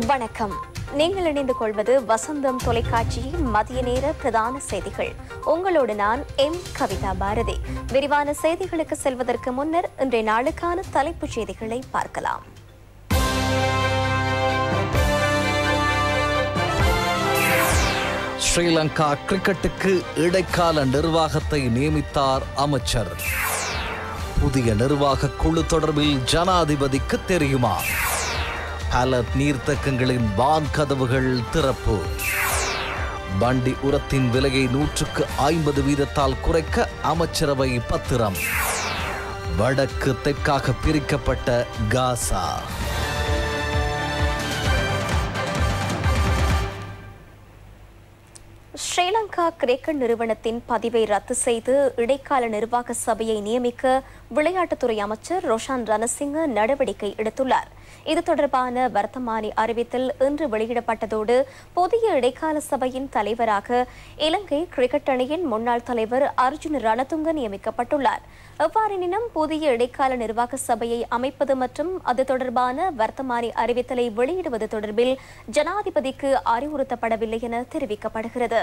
வணக்கம் நீங்கள் இணைந்து கொள்வது வசந்தம் தொலைக்காட்சியின் மதிய நேர பிரதான செய்திகள் உங்களோடு நான் எம் கவிதா பாரதி விரிவான செய்திகளுக்கு செல்வதற்கு முன்னர் இன்றைய நாளுக்கான தலைப்புச் செய்திகளை பார்க்கலாம் ஸ்ரீலங்கா கிரிக்கெட்டுக்கு இடைக்கால நிர்வாகத்தை நியமித்தார் அமைச்சர் புதிய நிர்வாக குழு தொடர்பில் ஜனாதிபதிக்கு தெரியுமா பல நீர்த்தக்கங்களின் வான் கதவுகள் திறப்பு வண்டி உரத்தின் விலையை நூற்றுக்கு ஐம்பது வீதத்தால் குறைக்க அமைச்சரவை பத்திரம் வடக்கு தெற்காக பிரிக்கப்பட்ட காசா ஸ்ரீலங்கா கிரிக்கெட் நிறுவனத்தின் பதிவை ரத்து செய்து இடைக்கால நிர்வாக சபையை நியமிக்க விளையாட்டுத்துறை அமைச்சர் ரோஷான் ரணசிங்க நடவடிக்கை எடுத்துள்ளார் இது தொடர்பான வர்த்தமானி அறிவித்தல் இன்று வெளியிடப்பட்டதோடு புதிய இடைக்கால சபையின் தலைவராக இலங்கை கிரிக்கெட் அணியின் முன்னாள் தலைவர் அர்ஜுன் ரணதுங்க நியமிக்கப்பட்டுள்ளார் எவ்வாறெனினும் புதிய இடைக்கால நிர்வாக சபையை அமைப்பது மற்றும் அது தொடர்பான வர்த்தமானி அறிவித்தலை வெளியிடுவது தொடர்பில் ஜனாதிபதிக்கு அறிவுறுத்தப்படவில்லை என தெரிவிக்கப்படுகிறது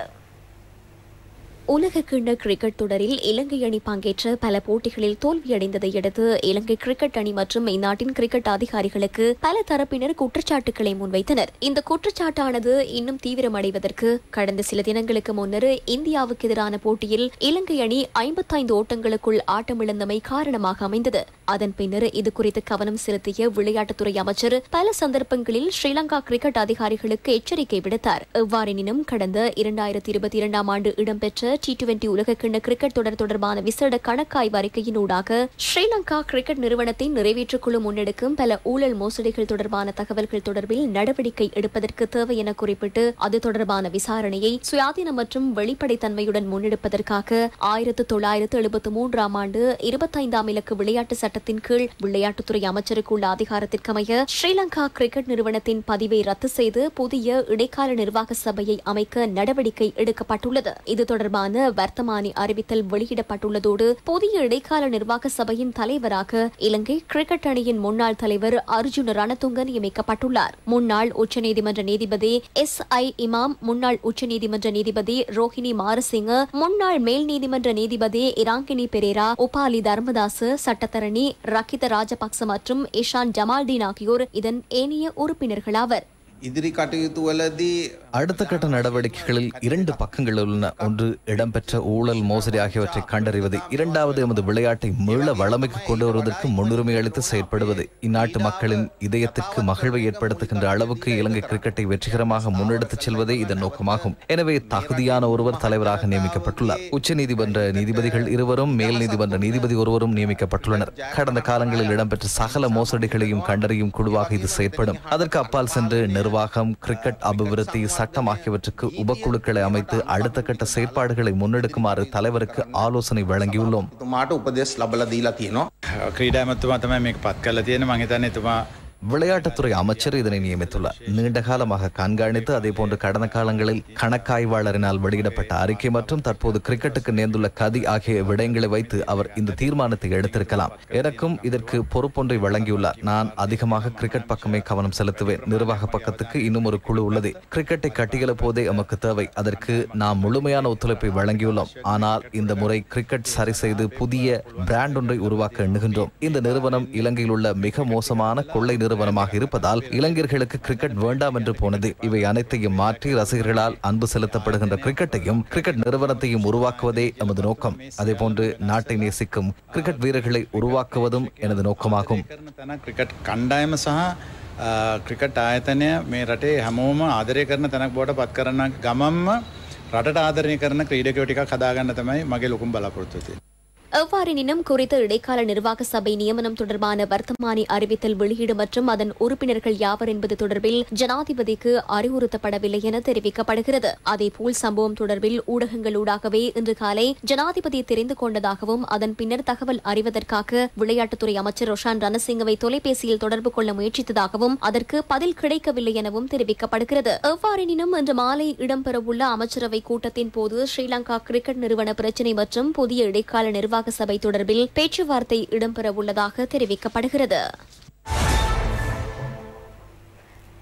உலக கிண்ண கிரிக்கெட் தொடரில் இலங்கை அணி பங்கேற்ற பல போட்டிகளில் தோல்வியடைந்ததை அடுத்து இலங்கை கிரிக்கெட் அணி மற்றும் இந்நாட்டின் கிரிக்கெட் அதிகாரிகளுக்கு பல தரப்பினர் குற்றச்சாட்டுகளை முன்வைத்தனர் இந்த குற்றச்சாட்டானது இன்னும் தீவிரமடைவதற்கு கடந்த சில தினங்களுக்கு முன்னர் இந்தியாவுக்கு எதிரான போட்டியில் இலங்கை அணி ஐம்பத்தைந்து ஓட்டங்களுக்குள் ஆட்டமிழந்தமை காரணமாக அமைந்தது அதன் பின்னர் இது குறித்து கவனம் செலுத்திய விளையாட்டுத்துறை அமைச்சர் பல சந்தர்ப்பங்களில் ஸ்ரீலங்கா கிரிக்கெட் அதிகாரிகளுக்கு எச்சரிக்கை விடுத்தார் எவ்வாறெனினும் கடந்த இரண்டாயிரத்தி இருபத்தி இரண்டாம் ஆண்டு இடம்பெற்ற டி டுவெண்டி உலகக்கிண்ண கிரிக்கெட் தொடர் தொடர்பான விசேட கணக்காய்வு அறிக்கையினூடாக ஸ்ரீலங்கா கிரிக்கெட் நிறுவனத்தின் நிறைவேற்றுக் குழு முன்னெடுக்கும் பல ஊழல் மோசடிகள் தொடர்பான தகவல்கள் தொடர்பில் நடவடிக்கை எடுப்பதற்கு தேவை என குறிப்பிட்டு அது தொடர்பான விசாரணையை சுயாதீனம் மற்றும் வெளிப்படைத்தன்மையுடன் முன்னெடுப்பதற்காக ஆயிரத்து தொள்ளாயிரத்து எழுபத்து மூன்றாம் ஆண்டு இருபத்தைந்தாம் இலக்கு விளையாட்டு சட்டத்தின் கீழ் விளையாட்டுத்துறை அமைச்சருக்கு உள்ள அதிகாரத்திற்கமைய ஸ்ரீலங்கா கிரிக்கெட் நிறுவனத்தின் பதிவை ரத்து செய்து புதிய இடைக்கால நிர்வாக சபையை அமைக்க நடவடிக்கை எடுக்கப்பட்டுள்ளது இது தொடர்பான வர்த்தமானி அறிவித்தல் வெளியிடப்பட்டுள்ளதோடு புதிய இடைக்கால நிர்வாக சபையின் தலைவராக இலங்கை கிரிக்கெட் அணியின் முன்னாள் தலைவர் அர்ஜுன் ரணதுங்க நியமிக்கப்பட்டுள்ளார் முன்னாள் உச்சநீதிமன்ற நீதிபதி எஸ் ஐ இமாம் முன்னாள் உச்சநீதிமன்ற நீதிபதி ரோஹிணி மாரசிங்க முன்னாள் மேல் நீதிமன்ற நீதிபதி இராங்கினி பெரேரா உபாலி தர்மதாஸ் சட்டத்தரணி ரக்கித ராஜபக்ச மற்றும் இஷான் ஜமால்தீன் ஆகியோர் இதன் ஏனைய உறுப்பினர்களாவர் ඉදිරි කටයුතු වලදී அடுத்த கட்ட நடவடிக்கைகளில் இரண்டு பக்கங்கள் உள்ளன ஒன்று இடம்பெற்ற ஊழல் மோசடி ஆகியவற்றை கண்டறிவது இரண்டாவது எமது விளையாட்டை மீள வளமைக்கு கொண்டு வருவதற்கு முன்னுரிமை அளித்து செயற்படுவது இந்நாட்டு மக்களின் இதயத்திற்கு மகிழ்வை ஏற்படுத்துகின்ற அளவுக்கு இலங்கை கிரிக்கெட்டை வெற்றிகரமாக முன்னெடுத்துச் செல்வதே இதன் நோக்கமாகும் எனவே தகுதியான ஒருவர் தலைவராக நியமிக்கப்பட்டுள்ளார் உச்சநீதிமன்ற நீதிபதிகள் இருவரும் மேல் நீதிமன்ற நீதிபதி ஒருவரும் நியமிக்கப்பட்டுள்ளனர் கடந்த காலங்களில் இடம்பெற்ற சகல மோசடிகளையும் கண்டறியும் குழுவாக இது செயற்படும் அதற்கு அப்பால் சென்று நிர்வாகம் கிரிக்கெட் அபிவிருத்தி சட்டம் ஆகியவற்றுக்கு உபக்குழுக்களை அமைத்து அடுத்த கட்ட செயற்பாடுகளை முன்னெடுக்குமாறு தலைவருக்கு ஆலோசனை வழங்கியுள்ளோம் තුමාට උපදෙස් ලබල දීලා තියෙනවා. ක්‍රීඩා ඇමතුමා තමයි මේක පත් කරලා තියෙන මං හිතන්නේ එතුමා விளையாட்டுத்துறை அமைச்சர் இதனை நியமித்துள்ளார் நீண்ட காலமாக கண்காணித்து அதேபோன்று கடந்த காலங்களில் கணக்காய்வாளரினால் வெளியிடப்பட்ட அறிக்கை மற்றும் தற்போது கிரிக்கெட்டுக்கு நேர்ந்துள்ள கதி ஆகிய விடயங்களை வைத்து அவர் இந்த தீர்மானத்தை எடுத்திருக்கலாம் எனக்கும் இதற்கு பொறுப்பொன்றை வழங்கியுள்ளார் நான் அதிகமாக கிரிக்கெட் பக்கமே கவனம் செலுத்துவேன் நிர்வாக பக்கத்துக்கு இன்னும் ஒரு குழு உள்ளது கிரிக்கெட்டை கட்டியெழுப்புவதே எமக்கு தேவை அதற்கு நாம் முழுமையான ஒத்துழைப்பை வழங்கியுள்ளோம் ஆனால் இந்த முறை கிரிக்கெட் சரி செய்து புதிய பிராண்ட் ஒன்றை உருவாக்க எண்ணுகின்றோம் இந்த நிறுவனம் இலங்கையில் உள்ள மிக மோசமான கொள்ளை நிறுவனமாக இருப்பதால் இளைஞர்களுக்கு கிரிக்கெட் வேண்டாம் என்று போனது இவை அனைத்தையும் மாற்றி ரசிகர்களால் அன்பு செலுத்தப்படுகின்ற கிரிக்கெட்டையும் கிரிக்கெட் நிறுவனத்தையும் உருவாக்குவதே நமது நோக்கம் அதேபோன்று நாட்டை நேசிக்கும் கிரிக்கெட் வீரர்களை உருவாக்குவதும் எனது நோக்கமாகும் කරන තැන ක්‍රිකට් කණ්ඩායම සහ ක්‍රිකට් ආයතනය මේ රටේ හැමෝම ආදරය කරන තැනක් බෝට පත් කරන්න ගමම්ම රට ආදරය කරන ක්‍රීඩකෝ ටිකක් හදාගන්න තමයි මගේ ලොකුම් බලාපොරොත්තුතිය. எவ்வாறெனினும் குறித்த இடைக்கால நிர்வாக சபை நியமனம் தொடர்பான வர்த்தமானி அறிவித்தல் வெளியீடு மற்றும் அதன் உறுப்பினர்கள் யாவர் என்பது தொடர்பில் ஜனாதிபதிக்கு அறிவுறுத்தப்படவில்லை என தெரிவிக்கப்படுகிறது அதேபோல் சம்பவம் தொடர்பில் ஊடகங்களூடாகவே இன்று காலை ஜனாதிபதி தெரிந்து கொண்டதாகவும் அதன் பின்னர் தகவல் அறிவதற்காக விளையாட்டுத்துறை அமைச்சர் ரோஷான் ரணசிங்கவை தொலைபேசியில் தொடர்பு கொள்ள முயற்சித்ததாகவும் அதற்கு பதில் கிடைக்கவில்லை எனவும் தெரிவிக்கப்படுகிறது எவ்வாறெனினும் இன்று மாலை இடம்பெறவுள்ள அமைச்சரவை கூட்டத்தின் போது ஸ்ரீலங்கா கிரிக்கெட் நிறுவன பிரச்சினை மற்றும் புதிய இடைக்கால நிர்வாக சபை தொடர்பில் பேச்சுவார்த்தை இடம்பெறவுள்ளதாக தெரிவிக்கப்படுகிறது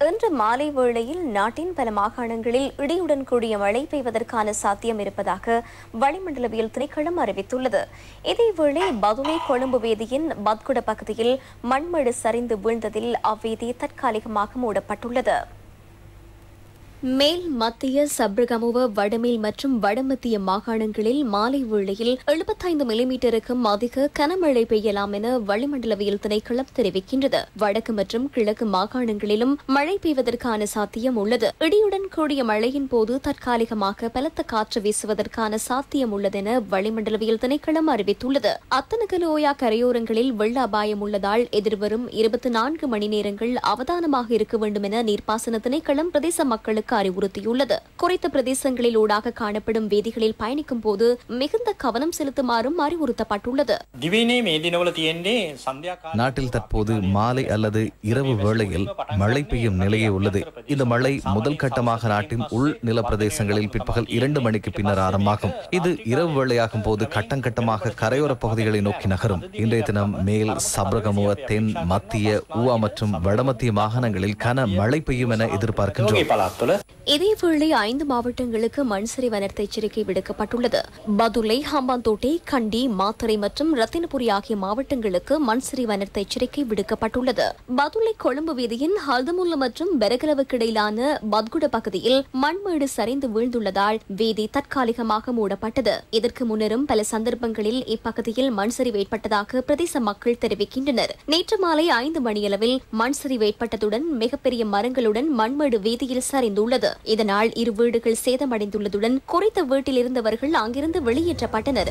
இன்று மாலை வேளையில் நாட்டின் பல மாகாணங்களில் இடியுடன் கூடிய மழை பெய்வதற்கான சாத்தியம் இருப்பதாக வளிமண்டலவியல் திணைக்களம் அறிவித்துள்ளது இதேவேளை பதுளை கொழும்பு வேதியின் பத்குட பகுதியில் மண்மழு சரிந்து வீழ்ந்ததில் அவ்வீதி தற்காலிகமாக மூடப்பட்டுள்ளது மேல் மத்திய சப்ரகமுவ வடமேல் மற்றும் வடமத்திய மாகாணங்களில் மாலை வேளையில் எழுபத்தைந்து மில்லிமீட்டருக்கும் அதிக கனமழை பெய்யலாம் என வளிமண்டலவியல் திணைக்களம் தெரிவிக்கின்றது வடக்கு மற்றும் கிழக்கு மாகாணங்களிலும் மழை பெய்வதற்கான சாத்தியம் உள்ளது இடியுடன் கூடிய மழையின் போது தற்காலிகமாக பலத்த காற்று வீசுவதற்கான சாத்தியம் உள்ளதென வளிமண்டலவியல் திணைக்களம் அறிவித்துள்ளது அத்தனகல் ஓயா கரையோரங்களில் வெள்ள அபாயம் உள்ளதால் எதிர்வரும் இருபத்தி நான்கு மணி நேரங்கள் அவதானமாக இருக்க வேண்டும் என நீர்ப்பாசன திணைக்களம் பிரதேச மக்களுக்கு அறிவுறுத்தியுள்ளது குறித்த பிரதேசங்களில் ஊடாக காணப்படும் வீதிகளில் பயணிக்கும் போது மிகுந்த கவனம் செலுத்துமாறும் அறிவுறுத்தப்பட்டுள்ளது දිවයිනේ මේ දිනවල තියෙන්නේ සන්ධ්‍යා කාල நாட்டில் தற்போது மாலை அல்லது இரவு வேளையில் மழை பெய்யும் நிலையே உள்ளது இந்த மழை முதல் கட்டமாக நாட்டின் உள் நில பிரதேசங்களில் பிற்பகல் இரண்டு மணிக்கு பின்னர் ஆரம்பமாகும் இது இரவு வேளையாகும் போது கட்டம் கட்டமாக கரையோர பகுதிகளை நோக்கி நகரும் இன்றைய தினம் மேல் சப்ரகமுவ தென் மத்திய ஊவா மற்றும் வடமத்திய மாகாணங்களில் கன மழை பெய்யும் என எதிர்பார்க்கின்றோம் යෝගේ පළත්වල இதேவேளை ஐந்து மாவட்டங்களுக்கு மண் சரிவு அனர்த்த எச்சரிக்கை விடுக்கப்பட்டுள்ளது பதுளை ஹம்பாந்தோட்டை கண்டி மாத்தறை மற்றும் ரத்தினபுரி ஆகிய மாவட்டங்களுக்கு மண் சரிவு அனர்த்த எச்சரிக்கை விடுக்கப்பட்டுள்ளது பதுளை கொழும்பு வீதியின் ஹல்தமுல்ல மற்றும் பெரகலவுக்கு இடையிலான பத்குட பகுதியில் மண்மேடு சரிந்து வீழ்ந்துள்ளதால் வீதி தற்காலிகமாக மூடப்பட்டது இதற்கு முன்னரும் பல சந்தர்ப்பங்களில் இப்பகுதியில் மண் சரிவு ஏற்பட்டதாக பிரதேச மக்கள் தெரிவிக்கின்றனர் நேற்று மாலை ஐந்து மணியளவில் மண் சரிவு ஏற்பட்டதுடன் மிகப்பெரிய மரங்களுடன் மண்மேடு வீதியில் சரிந்துள்ளது இதனால் இரு வீடுகள் சேதமடைந்துள்ளதுடன் குறித்த வீட்டில் இருந்தவர்கள் அங்கிருந்து வெளியேற்றப்பட்டனர்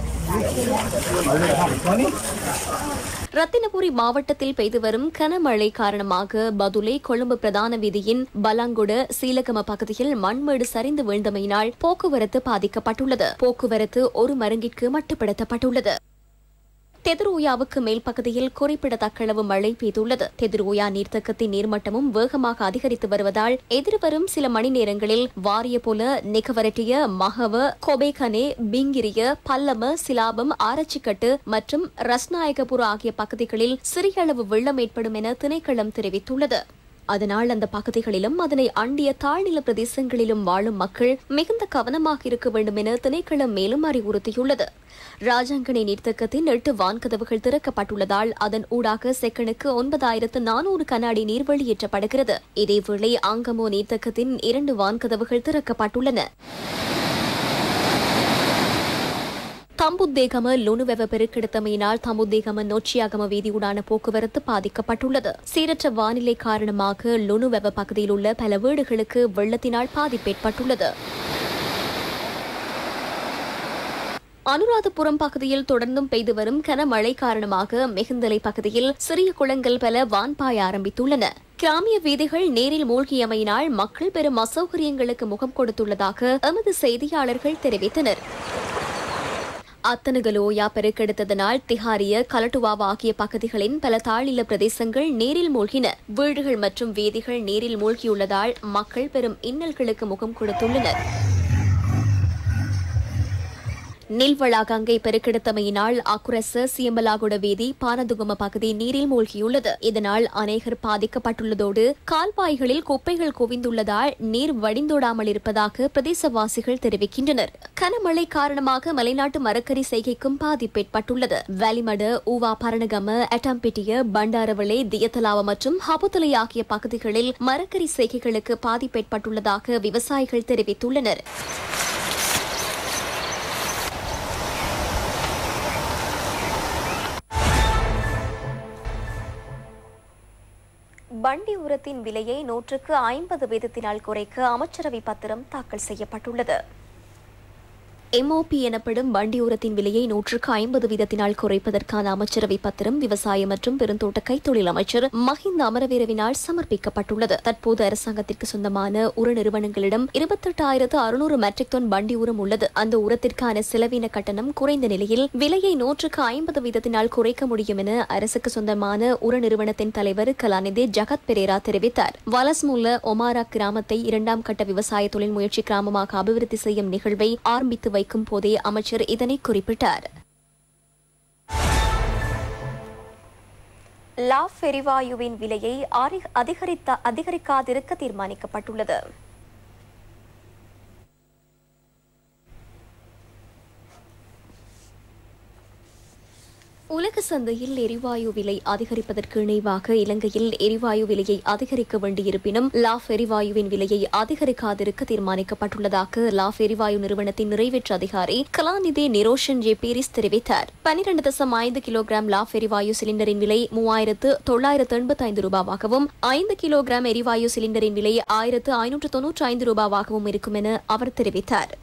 ரத்தினபுரி மாவட்டத்தில் பெய்து வரும் கனமழை காரணமாக பதுளை கொழும்பு பிரதான வீதியின் பலாங்குட சீலகம பகுதியில் மண்மேடு சரிந்து வீழ்ந்தமையினால் போக்குவரத்து பாதிக்கப்பட்டுள்ளது போக்குவரத்து ஒரு மருங்கிற்கு மட்டுப்படுத்தப்பட்டுள்ளது தெதிரோயாவுக்கு மேல் பகுதியில் குறிப்பிடத்தக்க அளவு மழை பெய்துள்ளது தெதிரோயா நீர்த்தக்கத்தின் நீர்மட்டமும் வேகமாக அதிகரித்து வருவதால் எதிர்வரும் சில மணி நேரங்களில் வாரிய போல நிகவரட்டிய மகவ கொபேகனே பிங்கிரிய பல்லம சிலாபம் ஆரச்சிக்கட்டு மற்றும் ரஸ்நாயகபுர ஆகிய பகுதிகளில் சிறிய அளவு வெள்ளம் ஏற்படும் என திணைக்களம் தெரிவித்துள்ளது அதனால் அந்த பகுதிகளிலும் அதனை அண்டிய தாழ்நில பிரதேசங்களிலும் வாழும் மக்கள் மிகுந்த கவனமாக இருக்க வேண்டும் என திணைக்களம் மேலும் அறிவுறுத்தியுள்ளது ராஜாங்கனை நீர்த்தக்கத்தின் எட்டு வான்கதவுகள் திறக்கப்பட்டுள்ளதால் அதன் ஊடாக செக்கனுக்கு ஒன்பதாயிரத்து நானூறு கண்ணாடி நீர் வெளியேற்றப்படுகிறது இதேவேளை ஆங்கமோ நீர்த்தக்கத்தின் இரண்டு வான்கதவுகள் திறக்கப்பட்டுள்ளன தம்புத்தேகம லுணுவெவ பெருக்கெடுத்தமையினால் தம்புத்தேகம நொச்சியாகம வீதியுடான போக்குவரத்து பாதிக்கப்பட்டுள்ளது சீரற்ற வானிலை காரணமாக லுணுவெவ பகுதியில் உள்ள பல வீடுகளுக்கு வெள்ளத்தினால் பாதிப்பு ஏற்பட்டுள்ளது அனுராதபுரம் பகுதியில் தொடர்ந்தும் பெய்து வரும் கனமழை காரணமாக மிகுந்தலை பகுதியில் சிறிய குளங்கள் பல வான்பாய ஆரம்பித்துள்ளன கிராமிய வீதிகள் நேரில் மூழ்கியமையினால் மக்கள் பெரும் அசௌகரியங்களுக்கு முகம் கொடுத்துள்ளதாக எமது செய்தியாளர்கள் தெரிவித்தனர் அத்தனகலோயா பெருக்கெடுத்ததனால் திஹாரிய கலட்டுவாவா ஆகிய பகுதிகளின் பல தாழில பிரதேசங்கள் நீரில் மூழ்கின வீடுகள் மற்றும் வீதிகள் நீரில் மூழ்கியுள்ளதால் மக்கள் பெரும் இன்னல்களுக்கு முகம் கொடுத்துள்ளனர் நில்வளா கங்கை பெருக்கெடுத்தமையினால் அக்குரச சியம்பலாகுட வீதி பானதுகும பகுதி நீரில் மூழ்கியுள்ளது இதனால் அநேகர் பாதிக்கப்பட்டுள்ளதோடு கால்வாய்களில் குப்பைகள் குவிந்துள்ளதால் நீர் வடிந்தோடாமல் இருப்பதாக பிரதேசவாசிகள் தெரிவிக்கின்றனர் கனமழை காரணமாக மலைநாட்டு மரக்கறி செய்கைக்கும் பாதிப்பு ஏற்பட்டுள்ளது வலிமடு ஊவா பரணகம அட்டம்பிட்டிய பண்டாரவளை தியத்தலாவ மற்றும் ஹபுத்தலை ஆகிய பகுதிகளில் மரக்கறி செய்கைகளுக்கு பாதிப்பு ஏற்பட்டுள்ளதாக விவசாயிகள் தெரிவித்துள்ளனர் வண்டி உரத்தின் விலையை நூற்றுக்கு ஐம்பது வீதத்தினால் குறைக்க அமைச்சரவை பத்திரம் தாக்கல் செய்யப்பட்டுள்ளது எம்ஓபி எனப்படும் வண்டி உரத்தின் விலையை நூற்றுக்கு ஐம்பது வீதத்தினால் குறைப்பதற்கான அமைச்சரவை பத்திரம் விவசாய மற்றும் பெருந்தோட்ட கைத்தொழில் அமைச்சர் மஹிந்த அமரவீரவினால் சமர்ப்பிக்கப்பட்டுள்ளது தற்போது அரசாங்கத்திற்கு சொந்தமான உர நிறுவனங்களிடம் இருபத்தெட்டாயிரத்து அறுநூறு மெட்ரிக் டன் வண்டி உரம் உள்ளது அந்த உரத்திற்கான செலவின கட்டணம் குறைந்த நிலையில் விலையை நூற்றுக்கு ஐம்பது வீதத்தினால் குறைக்க முடியும் என அரசுக்கு சொந்தமான உர நிறுவனத்தின் தலைவர் கலாநிதி ஜகத் பெரேரா தெரிவித்தார் வலஸ்முல்ல ஒமாரா கிராமத்தை இரண்டாம் கட்ட விவசாய தொழில் முயற்சி கிராமமாக அபிவிருத்தி செய்யும் நிகழ்வை ஆரம்பித்து வைக்கும் போதே அமைச்சர் இதனை குறிப்பிட்டார் லாப் எரிவாயுவின் விலையை ஆரி- அதிகரித்த அதிகரிக்காதிருக்க தீர்மானிக்கப்பட்டுள்ளது உலக சந்தையில் எரிவாயு விலை அதிகரிப்பதற்கு இணைவாக இலங்கையில் எரிவாயு விலையை அதிகரிக்க வேண்டியிருப்பினும் லாஃப் எரிவாயுவின் விலையை அதிகரிக்காதிருக்க தீர்மானிக்கப்பட்டுள்ளதாக லாஃப் எரிவாயு நிறுவனத்தின் நிறைவேற்று அதிகாரி கலாநிதி நிரோஷன் ஜே பீரிஸ் தெரிவித்தார் பனிரெண்டு தசம் ஐந்து கிலோகிராம் லாஃப் எரிவாயு சிலிண்டரின் விலை மூவாயிரத்து தொள்ளாயிரத்து எண்பத்தி ஐந்து ரூபாவாகவும் ஐந்து கிலோகிராம் எரிவாயு சிலிண்டரின் விலை ஆயிரத்து ஐநூற்று தொன்னூற்றி ஐந்து ரூபாவாகவும் இருக்கும் என அவர் தெரிவித்தார்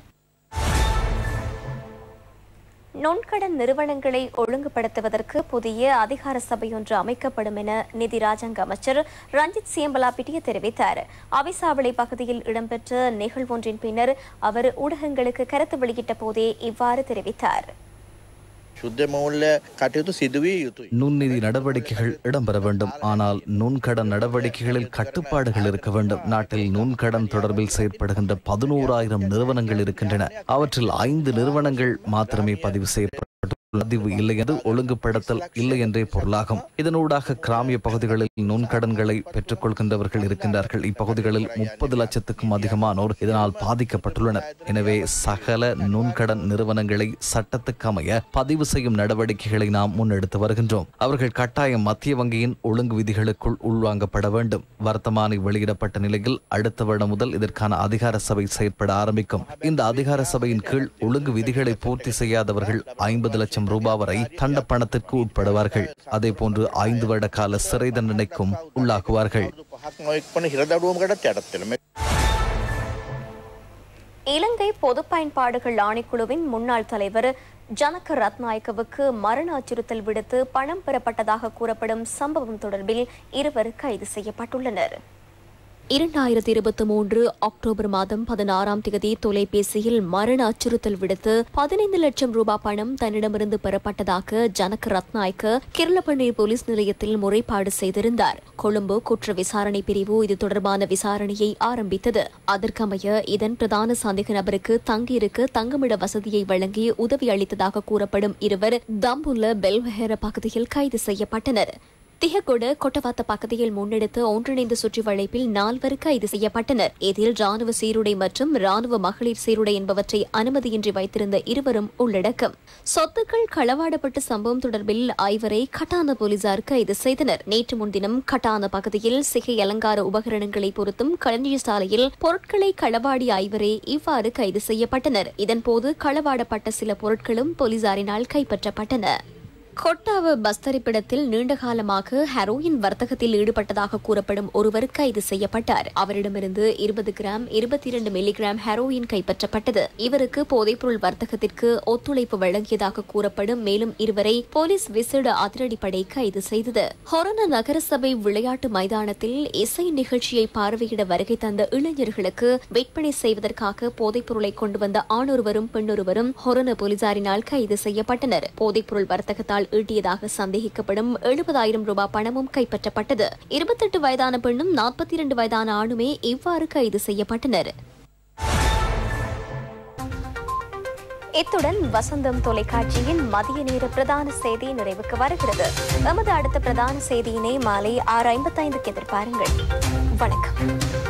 நுண்கடன் நிறுவனங்களை ஒழுங்குபடுத்துவதற்கு புதிய அதிகார சபை ஒன்று அமைக்கப்படும் என நிதி ராஜாங்க அமைச்சர் ரஞ்சித் சியம்பலாபிட்டிய தெரிவித்தார் அவிசாவளை பகுதியில் இடம்பெற்ற நிகழ்வொன்றின் பின்னர் அவர் ஊடகங்களுக்கு கருத்து வெளியிட்ட போதே இவ்வாறு தெரிவித்தார் ශුද්ධ මූල්‍ය කටයුතු සිදුවිය යුතුයි. நுண்நிதி நடவடிக்கைகள் இடம்பெற வேண்டும் ஆனால் நுண்கடன் நடவடிக்கைகளில் கட்டுப்பாடுகள் இருக்க வேண்டும் நாட்டில் நுண்கடன் தொடர்பில் செயற்படுகின்ற பதினோராயிரம் நிறுவனங்கள் இருக்கின்றன அவற்றில் ஐந்து நிறுவனங்கள் மாத்திரமே பதிவு செய்யப்பட்டு பதிவு இல்லை என்று ஒழுங்குபடுத்தல் இல்லை என்றே பொருளாகும் இதனூடாக கிராமிய பகுதிகளில் நுண்கடன்களை பெற்றுக்கொள்கின்றவர்கள் இருக்கின்றார்கள் இப்பகுதிகளில் முப்பது லட்சத்துக்கும் அதிகமானோர் இதனால் பாதிக்கப்பட்டுள்ளனர் எனவே சகல நுண்கடன் நிறுவனங்களை சட்டத்துக்கு அமைய பதிவு செய்யும் நடவடிக்கைகளை நாம் முன்னெடுத்து வருகின்றோம் அவர்கள் கட்டாயம் மத்திய வங்கியின் ஒழுங்கு விதிகளுக்குள் உள்வாங்கப்பட வேண்டும் வர்த்தமானி வெளியிடப்பட்ட நிலையில் அடுத்த வருடம் முதல் இதற்கான அதிகார சபை செயற்பட ஆரம்பிக்கும் இந்த அதிகார சபையின் கீழ் ஒழுங்கு விதிகளை பூர்த்தி செய்யாதவர்கள் ஐம்பது லட்சம் ரூபாய் வரை தண்ட பணத்திற்கு உட்படுவார்கள் அதே போன்று ஐந்து வருட கால சிறை தண்டனைக்கும் உள்ளாகுவார்கள் පහක් නොෙක් වන හිරදඩුවමකටත් යටත්වෙන இலங்கை பொது பயன்பாடுகள் ஆணைக்குழுவின் முன்னாள் தலைவர் ஜனக ரத்நாயக்கவுக்கு மரண அச்சுறுத்தல் விடுத்து பணம் பெறப்பட்டதாக கூறப்படும் சம்பவம் தொடர்பில் இருவர் கைது செய்யப்பட்டுள்ளனர் இரண்டாயிரத்தி இருபத்தி மூன்று அக்டோபர் மாதம் பதினாறாம் தேதி தொலைபேசியில் மரண அச்சுறுத்தல் விடுத்து பதினைந்து லட்சம் ரூபாய் பணம் தன்னிடமிருந்து பெறப்பட்டதாக ஜனக ரத்நாயக்க கிருளப்பள்ளி போலீஸ் நிலையத்தில் முறைப்பாடு செய்திருந்தார் கொழும்பு குற்ற விசாரணை பிரிவு இது தொடர்பான விசாரணையை ஆரம்பித்தது அதற்கமைய இதன் பிரதான சந்தேக நபருக்கு தங்கியிருக்க தங்குமிட வசதியை வழங்கி உதவி அளித்ததாக கூறப்படும் இருவர் தம்புல்ல பெல்வஹேர பகுதியில் கைது செய்யப்பட்டனர் திககொட கொட்டவாத்த பகுதியில் முன்னெடுத்த ஒன்றிணைந்த சுற்றி வளைப்பில் நால்வர் கைது செய்யப்பட்டனர் இதில் ராணுவ சீருடை மற்றும் ராணுவ மகளிர் சீருடை என்பவற்றை அனுமதியின்றி வைத்திருந்த இருவரும் உள்ளடக்கம் சொத்துக்கள் களவாடப்பட்ட சம்பவம் தொடர்பில் ஐவரை கட்டான போலீசார் கைது செய்தனர் நேற்று முன்தினம் கட்டான பகுதியில் சிகை அலங்கார உபகரணங்களை பொருத்தும் களஞ்சிய சாலையில் பொருட்களை களவாடிய ஐவரே இவ்வாறு கைது செய்யப்பட்டனர் இதன்போது களவாடப்பட்ட சில பொருட்களும் போலீசாரினால் கைப்பற்றப்பட்டன கொட்டாவ பஸ் தரிப்பிடத்தில் நீண்ட காலமாக ஹெரோயின் வர்த்தகத்தில் ஈடுபட்டதாக கூறப்படும் ஒருவர் கைது செய்யப்பட்டார் அவரிடமிருந்து இருபது கிராம் இருபத்தி இரண்டு மில்லிகிராம் ஹெரோயின் கைப்பற்றப்பட்டது இவருக்கு போதைப்பொருள் வர்த்தகத்திற்கு ஒத்துழைப்பு வழங்கியதாக கூறப்படும் மேலும் இருவரை போலீஸ் விசேட அதிரடிப்படை கைது செய்தது ஹொரண நகரசபை விளையாட்டு மைதானத்தில் இசை நிகழ்ச்சியை பார்வையிட வருகை தந்த இளைஞர்களுக்கு விற்பனை செய்வதற்காக போதைப்பொருளை கொண்டு வந்த ஆணொருவரும் பெண்ணொருவரும் ஹொரண போலீசாரினால் கைது செய்யப்பட்டனர் போதைப்பொருள் வர்த்தகத்தால் ஈட்டியதாக சந்தேகிக்கப்படும் எழுபதாயிரம் ரூபாய் பணமும் கைப்பற்றப்பட்டது இருபத்தெட்டு வயதான பெண்ணும் நாற்பத்தி இரண்டு வயதான ஆணுமே இவ்வாறு கைது செய்யப்பட்டனர் இத்துடன் வசந்தம் தொலைக்காட்சியின் மதிய நேர பிரதான செய்தி நிறைவுக்கு வருகிறது எமது அடுத்த பிரதான செய்தியினை மாலை ஆறு ஐம்பத்தைந்துக்கு எதிர்பாருங்கள் வணக்கம்